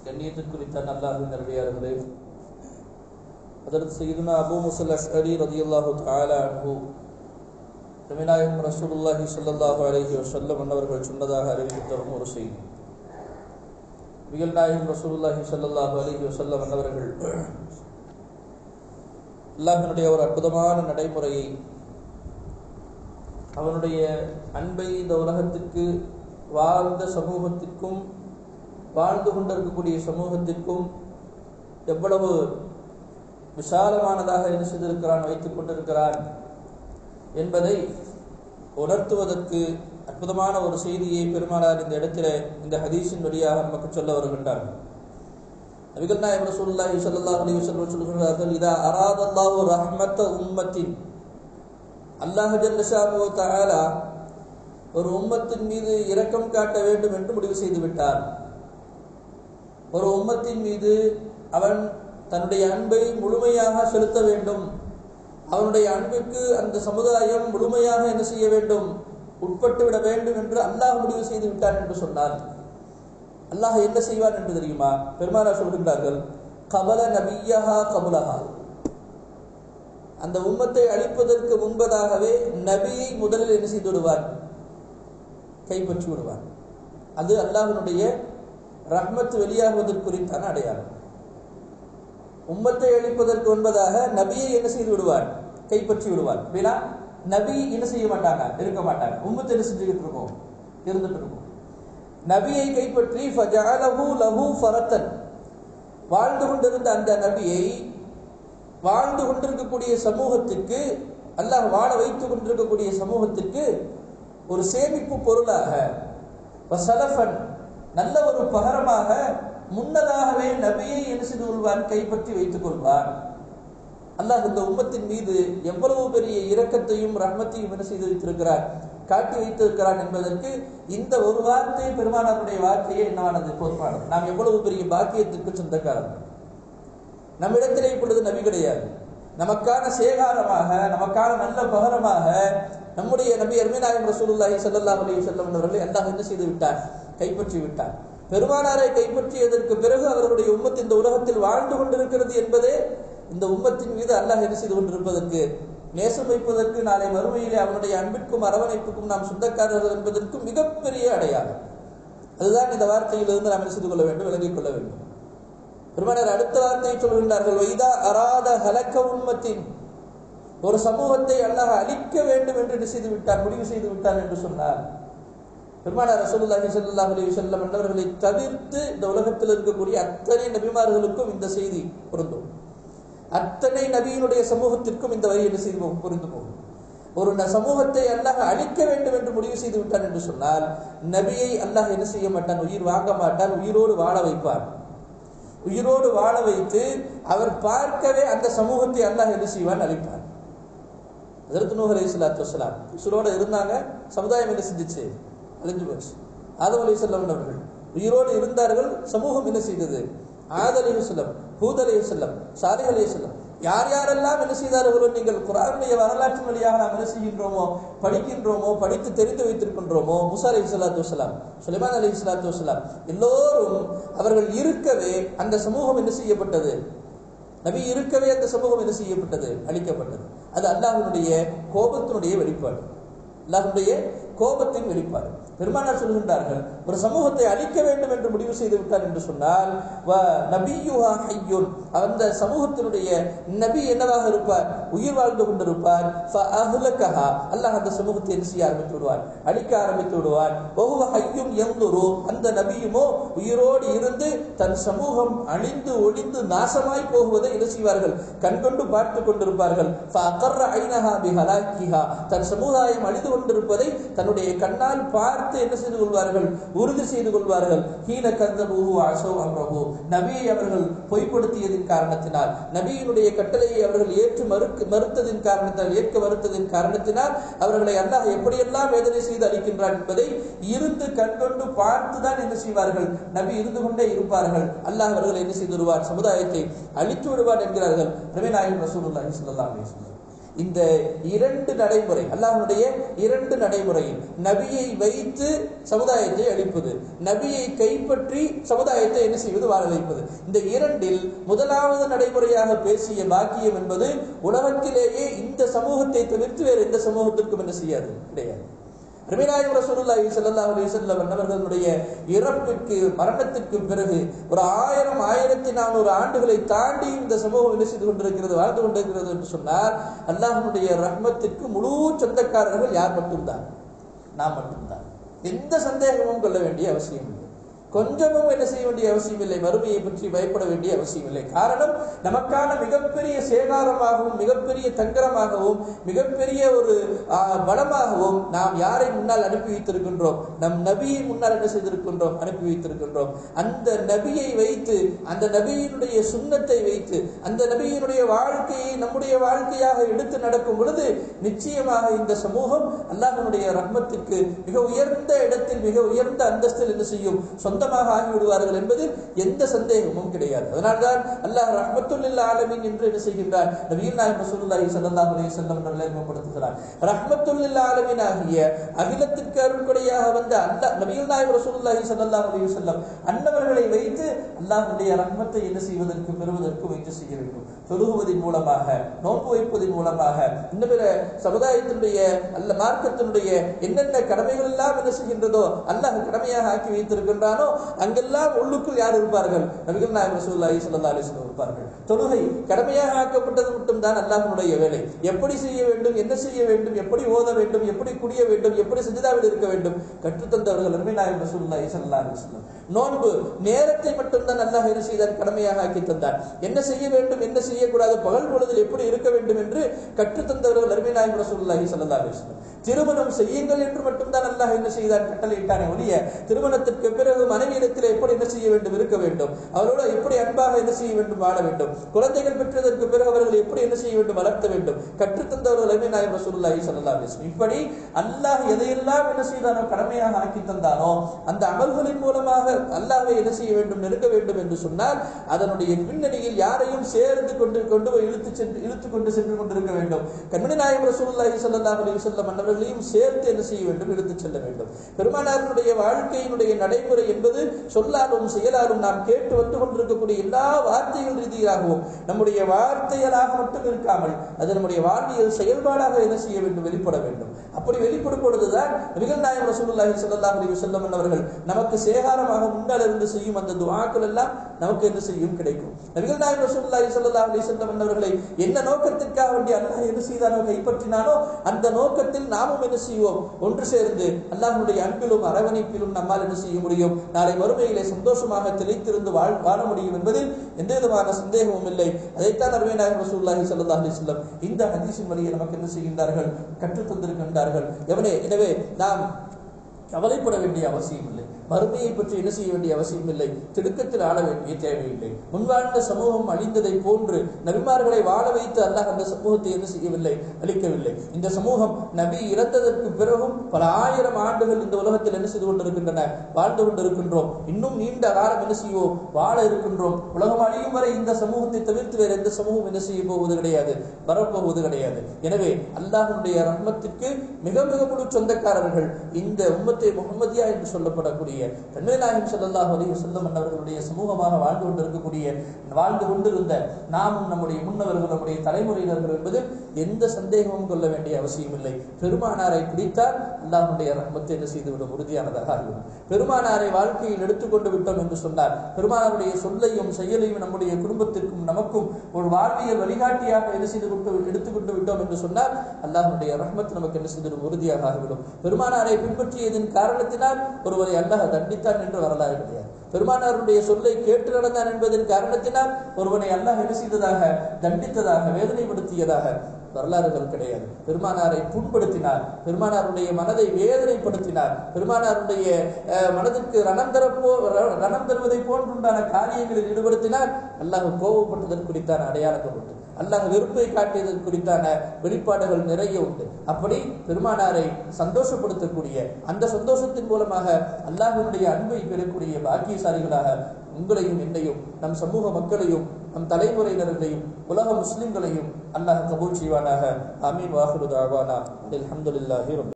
கண்ணியத்திற்குறித்த அல்லாஹின் நல்வியார்களே அதற்கு செய்துனா அபு முசல் அஷ்அரி ரதியுல்லாஹு தஆலா அன்ஹு நபிநாயகம் ரசூலுல்லாஹி ஸல்லல்லாஹு அலைஹி வஸல்லம் அன்னவர்கள் சொன்னதாக அறிவித்து தரும் ஒரு செய்தி நபிகள் நாயகம் ரசூலுல்லாஹி ஸல்லல்லாஹு அலைஹி வஸல்லம் அன்னவர்கள் அல்லாஹினுடைய ஒரு அற்புதமான நடைமுறையை அவனுடைய அன்பை இந்த உலகத்திற்கு வாழ்ந்த சமூகத்திற்கும் வாழ்ந்து கொண்டிருக்கக்கூடிய சமூகத்திற்கும் எவ்வளவு விசாலமானதாக என்ன செய்திருக்கிறான் வைத்துக் கொண்டிருக்கிறான் என்பதை உணர்த்துவதற்கு அற்புதமான ஒரு செய்தியை பெருமானார் இந்த இடத்துல இந்த ஹதீஸின் வழியாக நமக்கு சொல்ல வருகின்றார்கள் நபிகள் நாயகம் ரசூலுல்லாஹி ஸல்லல்லாஹு அலைஹி வஸல்லம் சொல்கிறார்கள் இதா அராதல்லாஹு ரஹ்மத்த உம்மத்தின் அல்லாஹ் ஜல்லஷானு தஆலா ஒரு உம்மத்தின் மீது இரக்கம் காட்ட வேண்டும் என்று முடிவு செய்து விட்டார் ஒரு உம்மத்தின் மீது அவன் தன்னுடைய அன்பை முழுமையாக செலுத்த வேண்டும் அவனுடைய அன்புக்கு அந்த சமுதாயம் முழுமையாக என்ன செய்ய வேண்டும் உட்பட்டு விட வேண்டும் என்று அல்லாஹ் முடிவு செய்து விட்டான் என்று சொன்னார் அல்லாஹ் என்ன செய்வான் என்று தெரியுமா பெருமானார் சொல்கின்றார்கள் கபல நபியஹா கபுலஹா அந்த உம்மத்தை அழிப்பதற்கு முன்பதாகவே நபியை முதலில் என்ன செய்து விடுவார் கைப்பற்றி விடுவார் அது அல்லாஹனுடைய ரஹ்மத் வெளியாகுவதற்குறித்தான அடையாளம் உம்மத்தை அழிப்பதற்கு முன்பதாக நபியை என்ன செய்து விடுவார் கைப்பற்றி விடுவார் அப்படின்னா நபி என்ன செய்ய மாட்டாங்க இருக்க மாட்டாங்க உம்மத்தை என்ன செஞ்சுக்கிட்டு இருக்கோம் இருந்துட்டு இருக்கோம் நபியை கைப்பற்றி ஃபஜஅலஹு லஹு ஃபரத்தன் வாழ்ந்து கொண்டிருந்த அந்த நபியை வாழ்ந்து கொண்டிருக்கக்கூடிய சமூகத்திற்கு அல்லாஹ் வாழ வைத்துக் கொண்டிருக்கக்கூடிய சமூகத்திற்கு ஒரு சேமிப்பு பொருளாக சலஃபன் நல்ல ஒரு பகரமாக முன்னதாகவே நபியை என்ன செய்து கொள்வான் கைப்பற்றி வைத்துக் கொள்வான் அல்லாஹ் இந்த உம்மத்தின் மீது எவ்வளவு பெரிய இரக்கத்தையும் ரஹ்மத்தையும் என்ன செய்து வைத்திருக்கிறார் காட்டி வைத்திருக்கிறான் என்பதற்கு இந்த ஒரு வார்த்தை பெருமானாருடைய வார்த்தையே என்னவானது பொறுப்பானது நாம் எவ்வளவு பெரிய பாக்கியத்திற்கு சொந்தக்காரர்கள் நம்மிடத்திலே இப்பொழுது நபி கிடையாது நமக்கான சேகாரமாக நமக்கான நல்ல பகரமாக நம்முடைய நபி அருமைநாயகம் ரசூலுல்லாஹி ஸல்லல்லாஹு அலைஹி வஸல்லம் அவர்களை அல்லாஹ் என்ன செய்து விட்டார் கைப்பற்றி விட்டார் பெருமானாரை கைப்பற்றியதற்கு பிறகு அவர்களுடைய உம்மத்து இந்த உலகத்தில் வாழ்ந்து கொண்டிருக்கிறது என்பதே இந்த உம்மத்தின் மீது அல்லாஹ் என்ன செய்து கொண்டிருப்பதற்கு நேசம் வைப்பதற்கு நாளை மறுமையிலே அவனுடைய அன்பிற்கும் அரவணைப்புக்கும் நாம் சொந்தக்காரர்கள் என்பதற்கு மிகப்பெரிய அடையாளம் அதுதான் இந்த வார்த்தையிலிருந்து நாம் என்ன செய்து கொள்ள வேண்டும் விளங்கிக் கொள்ள வேண்டும் பெருமானார் அடுத்த வார்த்தையை சொல்கின்றார்கள் வைதா அராத ஹலக்க உண்மத்தின் ஒரு சமூகத்தை அல்லாஹ் அழிக்க வேண்டும் என்று செய்து விட்டார் முடிவு செய்து விட்டார் என்று சொன்னார் பெருமானார் ரசூலுல்லாஹி ஸல்லல்லாஹு அலைஹி வஸல்லம் அன்னவர்களை தவிர்த்து இந்த உலகத்தில் இருக்கக்கூடிய அத்தனை நபிமார்களுக்கும் இந்த செய்தி பொருந்தும் அத்தனை நபியினுடைய சமூகத்திற்கும் இந்த வரி என்ன செய்து புரிந்து போகும் ஒரு சமூகத்தை அல்லாஹ் அழிக்க வேண்டும் என்று முடிவு செய்து விட்டான் என்று சொன்னால் நபியை அல்லாஹ் என்ன செய்ய மாட்டான் உயிர் வாங்க மாட்டான் உயிரோடு வாழ வைப்பான் உயிரோடு வாழ வைத்து அவர் பார்க்கவே அந்த சமூகத்தை அல்லாஹ் என்ன செய்வான் அழிப்பான் அதற்கு நூஹ் அலி இஸ்லாத்து வசலாம் உசுரோடு இருந்தாங்க சமுதாயம் என்ன செஞ்சிச்சு அழிஞ்சு போச்சு ஆதம் அலி சொல்லம் அவர்கள் உயிரோடு இருந்தார்கள் சமூகம் என்ன செய்தது ஆத் அலி செல்லம் ஹூத் அலி செல்லம் சாலி அலி செல்லம் யார் யாரெல்லாம் என்ன செய்தார்களோ நீங்கள் குரானுடைய வரலாற்றின் வழியாக நாம் என்ன செய்கின்றோமோ படிக்கின்றோமோ படித்து தெரிந்து வைத்திருக்கின்றோமோ முசா அலி இஸ்லாத்து வசலாம் சுலைமான் அலி இஸ்லாத்து வசலாம் எல்லோரும் அவர்கள் இருக்கவே அந்த சமூகம் என்ன செய்யப்பட்டது நபி இருக்கவே அந்த சமூகம் என்ன செய்யப்பட்டது அழிக்கப்பட்டது அது அல்லாஹினுடைய கோபத்தினுடைய வெளிப்பாடு அல்லாஹுடைய கோபத்தின் வெளிப்பாடு பெருமானார் சொல்கின்றார்கள் ஒரு சமூகத்தை அழிக்க வேண்டும் என்று முடிவு செய்து விட்டார் என்று சொன்னால் அந்த சமூகத்தினுடைய நபி என்னவாக இருப்பார் உயிர் வாழ்ந்து கொண்டிருப்பார் அல்லாஹ் அந்த சமூகத்தை என்ன செய்ய ஆரம்பித்து விடுவார் அழிக்க ஆரம்பித்து விடுவார் ஒவ்வொரு ஹையும் எந்தொரு அந்த நபியுமோ உயிரோடு இருந்து தன் சமூகம் அழிந்து ஒழிந்து நாசமாய் போகுவதை என்ன செய்வார்கள் கண்கொண்டு பார்த்து கொண்டிருப்பார்கள் தன் சமுதாயம் அழிந்து கொண்டிருப்பதை தன்னுடைய கண்ணால் பார்த்து என்ன செய்து கொள்வார்கள் உறுதி செய்து கொள்வார்கள் ஹீன கந்தபூஹு அசோ அம்ரஹு நபியை அவர்கள் பொய்ப்படுத்தியதின் காரணத்தினால் நபியினுடைய கட்டளையை அவர்கள் ஏற்று மறுக்க மறுத்ததின் காரணத்தினால் ஏற்க மறுத்ததின் காரணத்தினால் அவர்களை அல்லாஹ் எப்படியெல்லாம் வேதனை செய்து அளிக்கின்றார் என்பதை இருந்து கண்கொண்டு பார்த்துதான் என்ன செய்வார்கள் நபி இருந்து கொண்டே இருப்பார்கள் அல்லாஹ் அவர்கள் என்ன செய்து விடுவார் சமுதாயத்தை அழித்து விடுவார் என்கிறார்கள் ரவிநாயகம் ரசூலுல்லாஹி ஸல்லல்லாஹு அலைஹி வஸல்லம் இந்த இரண்டு நடைமுறை அல்லாஹ்வுடைய இரண்டு நடைமுறையில் நபியை வைத்து சமுதாயத்தை அழிப்பது நபியை கைப்பற்றி சமுதாயத்தை என்ன செய்வது வாழ வைப்பது இந்த இரண்டில் முதலாவது நடைமுறையாக பேசிய பாக்கியம் என்பது உலகத்திலேயே இந்த சமூகத்தை தவிர்த்து வேறு எந்த சமூகத்திற்கும் என்ன செய்யாது கிடையாது ரபிநாயகம் ரசூலுல்லாஹி ஸல்லல்லாஹு அலைஹி வஸல்லம் அவர்களுடைய இறப்பிற்கு மரணத்திற்கு பிறகு ஒரு ஆயிரம் ஆயிரத்தி நானூறு ஆண்டுகளை தாண்டி இந்த சமூகம் என்ன செய்து கொண்டிருக்கிறது வாழ்ந்து கொண்டிருக்கிறது என்று சொன்னால் அல்லாஹ்வுடைய ரஹ்மத்திற்கு முழு சொந்தக்காரர்கள் யார் மட்டும்தான் நாம் மட்டும்தான் எந்த சந்தேகமும் கொள்ள வேண்டிய அவசியம் இல்லை கொஞ்சமும் என்ன செய்ய வேண்டிய அவசியம் இல்லை மறுமையை பற்றி பயப்பட வேண்டிய அவசியம் இல்லை காரணம் நமக்கான மிகப்பெரிய சேகாரமாகவும் மிகப்பெரிய தங்கரமாகவும் மிகப்பெரிய ஒரு ஆ, பலமாகவும் நாம் யாரை முன்னால் அனுப்பி வைத்திருக்கின்றோம் நம் நபியை முன்னால் என்ன செய்திருக்கின்றோம் அனுப்பி வைத்திருக்கின்றோம் அந்த நபியை வைத்து அந்த நபியினுடைய சுண்ணத்தை வைத்து அந்த நபியினுடைய வாழ்க்கையை நம்முடைய வாழ்க்கையாக எடுத்து நடக்கும் பொழுது நிச்சயமாக இந்த சமூகம் அல்லாஹ்வுடைய ரஹ்மத்திற்கு மிக உயர்ந்த இடத்தில் மிக உயர்ந்த அந்தஸ்தில் என்ன செய்யும் சொந்தமாக ஆகிவிடுவார்கள் என்பதில் எந்த சந்தேகமும் கிடையாது அதனால்தான் அல்லாஹ் ரஹ்மத்துல்லில் ஆலமீன் என்று என்ன செய்கின்றார் நபிகள் நாயகம் ரசூலுல்லாஹி ஸல்லல்லாஹு அலைஹி வஸல்லம் அவர்களை அறிமுகப்படுத்துகிறார் ரஹ்மத்துல்லில் ஆலமீன் ஆகிய அகிலத்திற்கு அருள்கொடையாக வந்த அல்லாஹ் நபிகள் நாயகம் ரசூலுல்லாஹி ஸல்லல்லாஹு அலைஹி வஸல்லம் அன்னவர்களை வைத்து அல்லாஹ்வுடைய ரஹ்மத்தை என்ன செய்வதற்கு பெறுவதற்கு வைத்து செய்ய வேண்டும் தொழுகுவதன் மூலமாக நோன்பு வைப்பதன் மூலமாக இன்னும் பிற சமுதாயத்தினுடைய அல்ல மார்க்கத்தினுடைய என்னென்ன கடமைகள் எல்லாம் என்ன செய்கின்றதோ அல்லாஹ் கடமையாக ஆக்கி வைத்திருக்கின்றானோ அங்கெல்லாம் உள்ளுக்குள் யார் இருப்பார்கள் நபிகள் நாயகம் ரசூலுல்லாஹி ஸல்லல்லாஹு அலைஹி வஸல்லம் இருப்பார்கள் தொழுகை கடமையாக ஆக்கப்பட்டது மட்டும்தான் அல்லாஹ்வுடைய வேலை எப்படி செய்ய வேண்டும் என்ன செய்ய வேண்டும் எப்படி ஓத வேண்டும் எப்படி குடிய வேண்டும் எப்படி சஜிதாவில் இருக்க வேண்டும் கற்றுத்தந்தவர்கள் நபி நாயகம் ரசூலுல்லாஹி ஸல்லல்லாஹு அலைஹி வஸல்லம் நோன்பு நேரத்தை மட்டும்தான் அல்லாஹ் என்ன செய்தார் கடமையாக ஆக்கி தந்தார் என்ன செய்ய வேண்டும் என்ன செய்யக்கூடாது பகல் பொழுதில் எப்படி இருக்க வேண்டும் என்று கற்றுத்தந்தவர்கள் நபி நாயகம் ரசூலுல்லாஹி ஸல்லல்லாஹு அலைஹி வஸல்லம் திருமணம் செய்யுங்கள் என்று மட்டும்தான் அல்லாஹ் என்ன செய்தார் கட்டளையிட்டானே ஒழிய திருமணத்திற்கு பிறகு மனைவியிடத்தில் எப்படி என்ன செய்ய வேண்டும் இருக்க வேண்டும் அவரோடு எப்படி அன்பாக என்ன செய்ய வேண்டும் வாழ வேண்டும் குழந்தைகள் பெற்றதற்கு பிறகு அவர்கள் எப்படி என்ன செய்ய வேண்டும் வளர்த்த வேண்டும் கற்றுத்தந்தவர்கள் நபி நாயகம் ரசூலுல்லாஹி ஸல்லல்லாஹு அலைஹி வஸல்லம் இப்படி அல்லாஹ் எதையெல்லாம் என்ன செய்தானோ கடமையாக ஆக்கி தந்தானோ அந்த அமல்களின் மூலமாக அல்லாஹ்வை என்ன செய்ய வேண்டும் நெருங்க வேண்டும் என்று சொன்னால் அதனுடைய பின்னணியில் யாரையும் சேர்ந்து கொண்டு கொண்டு போய் இழுத்து சென்று இழுத்து கொண்டு சென்று கொண்டிருக்க வேண்டும் கண்மணி நாயகம் ரசூலுல்லாஹி ஸல்லல்லாஹு அலைஹி வஸல்லம் அன்னவர்களையும் சேர்த்து என்ன செய்ய வேண்டும் இழுத்து செல்ல வேண்டும் பெருமானாருடைய வாழ்க்கையினுடைய நடைமுறை என்பது சொல்லாலும் செயலாலும் நாம் கேட்டு வந்து கொண்டிருக்கக்கூடிய எல்லா வார்த்தைகள் ரீதியாகவும் நம்முடைய வார்த்தைகளாக மட்டும் இருக்காமல் அது நம்முடைய வாழ்வியல் செயல்பாடாக என்ன செய்ய வேண்டும் வெளிப்பட வேண்டும் அப்படி வெளிப்படும் பொழுதுதான் நபிகள் நாயகம் ரசூலுல்லாஹி ஸல்லல்லாஹு அலைஹி வஸல்லம் அவர்கள் நமக்கு சேகாரமாக முன்னால் இருந்து செய்யும் அந்த துஆக்கள் எல்லாம் நமக்கு என்ன செய்யும் கிடைக்கும் நபிகள் நாயகம் ரசூலுல்லாஹி ஸல்லல்லாஹு அலைஹி வஸல்லம் அவர்களை என்ன நோக்கத்திற்காக வேண்டி அல்லாஹ் என்ன செய்தானோ கைப்பற்றினானோ அந்த நோக்கத்தில் நாமும் என்ன செய்வோம் ஒன்று சேர்ந்து அல்லாஹ்வுடைய அன்பிலும் அரவணைப்பிலும் நம்மால் என்ன செய்ய முடியும் நாளை மறுமையிலே சந்தோஷமாக திளைத்திருந்து வாழ் வாழ முடியும் என்பதில் எந்த விதமான சந்தேகமும் இல்லை அதைத்தான் அருமை நாயகம் ரசூலுல்லாஹி ஸல்லல்லாஹு அலைஹி வஸல்லம் இந்த ஹதீஸின் வழியை நமக்கு என்ன செய்கின்றார்கள் கற்றுத் தந்திருக்கின்றார்கள் எவனே எனவே நாம் கவலைப்பட வேண்டிய அவசியம் இல்லை மறுமையை பற்றி என்ன செய்ய வேண்டிய அவசியம் இல்லை திடுக்கத்தில் ஆள வேண்டிய தேவையில்லை முன்வாழ்ந்த சமூகம் அழிந்ததை போன்று நபிமார்களை வாழ வைத்து அல்லாஹ் அந்த சமூகத்தை என்ன செய்யவில்லை அழிக்கவில்லை இந்த சமூகம் நபி இறந்ததற்கு பிறகும் பல ஆயிரம் ஆண்டுகள் இந்த உலகத்தில் என்ன செய்து கொண்டிருக்கின்றன வாழ்ந்து கொண்டிருக்கின்றோம் இன்னும் நீண்ட காலம் என்ன செய்வோம் வாழ இருக்கின்றோம் உலகம் அழியும் வரை இந்த சமூகத்தை தவிர்த்து வேறு எந்த சமூகம் என்ன செய்ய போவது கிடையாது வரப்போவது கிடையாது எனவே அல்லாஹனுடைய ரஹ்மத்திற்கு மிக மிக முழு சொந்தக்காரர்கள் இந்த உம்மத்தை முகமதியா என்று சொல்லப்படக்கூடிய தன்மை நாயகம் ஸல்லல்லாஹு அலைஹி வஸல்லம் அவர்களுடைய சமூகமாக வாழ்ந்து கொண்டிருக்கக்கூடிய வாழ்ந்து கொண்டிருந்த நாமும் நம்முடைய முன்னவர்கள் நம்முடைய தலைமுறையினர்கள் என்பது எந்த சந்தேகமும் கொள்ள வேண்டிய அவசியம் இல்லை பெருமானாரை பிடித்தால் அல்லாஹ்வுடைய ரஹ்மத்தை என்ன செய்துவிடும் உறுதியானதாக ஆகிவிடும் பெருமானாரை வாழ்க்கையில் எடுத்துக்கொண்டு விட்டோம் என்று சொன்னார் பெருமானாருடைய சொல்லையும் செயலையும் நம்முடைய குடும்பத்திற்கும் நமக்கும் ஒரு வாழ்வியல் வழிகாட்டியாக என்ன செய்து கொண்டு எடுத்துக்கொண்டு விட்டோம் என்று சொன்னால் அல்லாஹ்வுடைய ரஹ்மத் நமக்கு என்ன செய்திடும் உறுதியாக ஆகிவிடும் பெருமானாரை பின்பற்றியதன் காரணத்தினால் ஒருவரை அல்லாஹ் தண்டித்தான் என்று வரலாறு கிடையாது பெருமானாருடைய சொல்லை கேட்டு நடந்தான் என்பதன் காரணத்தினால் ஒருவனை அல்லாஹ் என்ன செய்ததாக தண்டித்ததாக வேதனைப்படுத்தியதாக வரலாறுகள் கிடையாது பெருமானாரை புண்படுத்தினார் பெருமானாருடைய மனதை வேதனைப்படுத்தினார் பெருமானாருடைய அஹ், மனதிற்கு ரணம் தரப்போ ர- ரணம் தருவதை போன்றுண்டான காரியங்களில் ஈடுபடுத்தினார் அல்லாஹ் கோபப்பட்டதற்கு குறித்தான அடையாளங்கள் உண்டு அல்லாஹ் வெறுப்பை காட்டியதற்கு குறித்தான வெளிப்பாடுகள் நிறைய உண்டு அப்படி பெருமானாரை சந்தோஷப்படுத்தக்கூடிய அந்த சந்தோஷத்தின் மூலமாக அல்லாஹ்வினுடைய அன்பை பெறக்கூடிய பாக்கியசாலிகளாக உங்களையும் என்னையும் நம் சமூக மக்களையும் நம் தலைமுறையினர்களையும் உலக முஸ்லிம்களையும் அல்லாஹ் கபூல் செய்வானாக அமீன் வாஹுரு தாவானா அல்ஹம்துலில்லாஹி ரப்பி